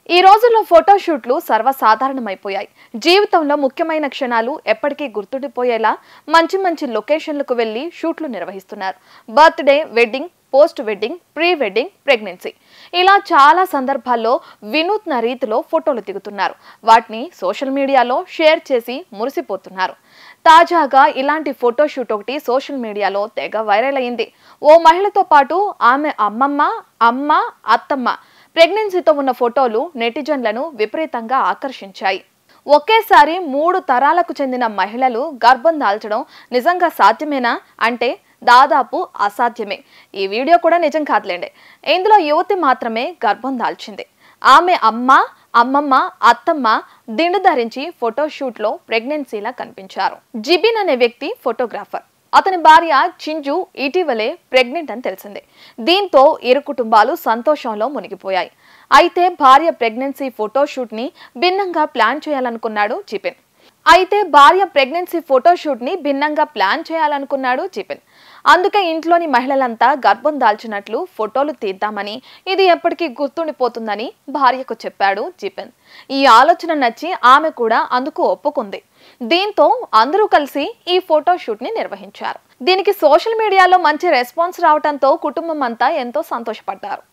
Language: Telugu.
ఈ రోజుల్లో ఫోటోషూట్లు సర్వసాధారణమైపోయాయి జీవితంలో ముఖ్యమైన క్షణాలు ఎప్పటికీ గుర్తుండిపోయేలా మంచి మంచి లొకేషన్లకు వెళ్లి షూట్లు నిర్వహిస్తున్నారు birthday wedding post wedding pre wedding pregnancy ఇలా చాలా సందర్భాల్లో వినూత్న రీతిలో ఫోటోలు దిగుతున్నారు వాటిని సోషల్ మీడియాలో షేర్ చేసి మురిసిపోతున్నారు తాజాగా ఇలాంటి ఫోటోషూట్ ఒకటి సోషల్ మీడియాలో తెగ వైరల్ అయింది ఓ మహిళతో పాటు ఆమె అమ్మమ్మ అమ్మ అత్తమ్మ ప్రెగ్నెన్సీతో ఉన్న ఫోటోలు నెటిజన్లను విపరీతంగా ఆకర్షించాయి ఒకేసారి మూడు తరాలకు చెందిన మహిళలు గర్భం దాల్చడం నిజంగా సాధ్యమేనా అంటే దాదాపు అసాధ్యమే ఈ వీడియో కూడా నిజం కాదులేండి ఇందులో యువతి మాత్రమే గర్భం దాల్చింది ఆమె అమ్మ అమ్మమ్మ అత్తమ్మ దిండు ధరించి ఫోటోషూట్లో ప్రెగ్నెన్సీలా కనిపించారు జిబిన్ అనే వ్యక్తి ఫోటోగ్రాఫర్ అతని భార్య చింజు ఇటీవలే ప్రెగ్నెంట్ అని తెలిసింది దీంతో ఇరు కుటుంబాలు సంతోషంలో మునిగిపోయాయి అయితే భార్య ప్రెగ్నెన్సీ ఫోటోషూట్ ని భిన్నంగా ప్లాన్ చేయాలనుకున్నాడు జిపిన్ అయితే భార్య ప్రెగ్నెన్సీ ఫోటోషూట్ ని భిన్నంగా ప్లాన్ చేయాలనుకున్నాడు జిపిన్ అందుకే ఇంట్లోని మహిళలంతా గర్భం దాల్చినట్లు ఫోటోలు తీద్దామని ఇది ఎప్పటికీ గుర్తుండిపోతుందని భార్యకు చెప్పాడు జిపిన్ ఈ ఆలోచన నచ్చి ఆమె కూడా అందుకు ఒప్పుకుంది దీంతో అందరూ కలిసి ఈ ఫోటో షూట్ ని నిర్వహించారు దీనికి సోషల్ మీడియాలో మంచి రెస్పాన్స్ రావడంతో కుటుంబం అంతా ఎంతో సంతోషపడ్డారు